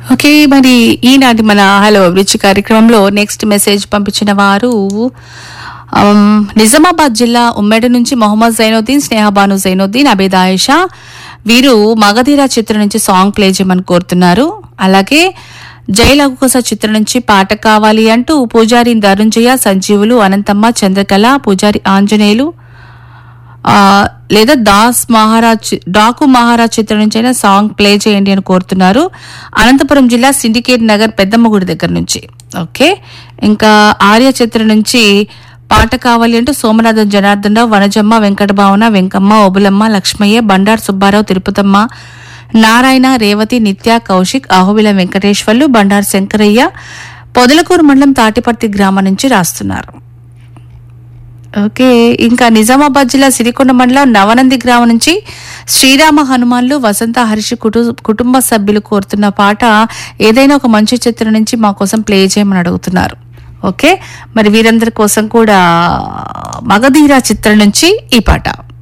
okay మరి ఈనాటి మన హలో అభిరుచి కార్యక్రమంలో నెక్స్ట్ మెసేజ్ పంపించిన వారు ఆమ్, నిజామాబాద్ జిల్లా ఉమ్మడి నుంచి మొహమ్మద్ జైనుద్దీన్ స్నేహబాను జైనుద్దీన్ అబేద్ ఆయేషా వీరు మగధీరా చిత్రం నుంచి సాంగ్ ప్లే చేయమని కోరుతున్నారు అలాగే జైలగుకోస చిత్రం నుంచి పాట కావాలి అంటూ పూజారి ధరుంజయ సంజీవులు అనంతమ్మ చంద్రకళ పూజారి ఆంజనేయులు ఆ, లేదా దాస్ మహారాజ్ డాకు మహారాజ్ చిత్రం నుంచి అయినా సాంగ్ ప్లే చేయండి అని కోరుతున్నారు అనంతపురం జిల్లా సిండికేట్ నగర్ పెద్దమ్మ గుడి దగ్గర నుంచి ఓకే ఇంకా ఆర్య చిత్రం నుంచి పాట కావాలి అంటూ సోమనాథం జనార్దన్ రావు వనజమ్మ వెంకట భావన వెంకమ్మ ఒబులమ్మ లక్ష్మయ్య బండారు సుబ్బారావు తిరుపతమ్మ నారాయణ రేవతి నిత్య కౌశిక్ అహోబిల వెంకటేశ్వర్లు బండారు శంకరయ్య పొదలకూరు మండలం తాటిపర్తి గ్రామం నుంచి రాస్తున్నారు ఓకే ఇంకా నిజామాబాద్ జిల్లా సిరికొండ మండలం నవనంది గ్రామం నుంచి శ్రీరామ హనుమాన్లు వసంత హర్షి కుటు- కుటుంబ సభ్యులు కోరుతున్న పాట ఏదైనా ఒక మంచి చిత్రం నుంచి మా కోసం ప్లే చేయమని అడుగుతున్నారు ఓకే మరి వీరందరి కోసం కూడా మగధీరా చిత్రం నుంచి ఈ పాట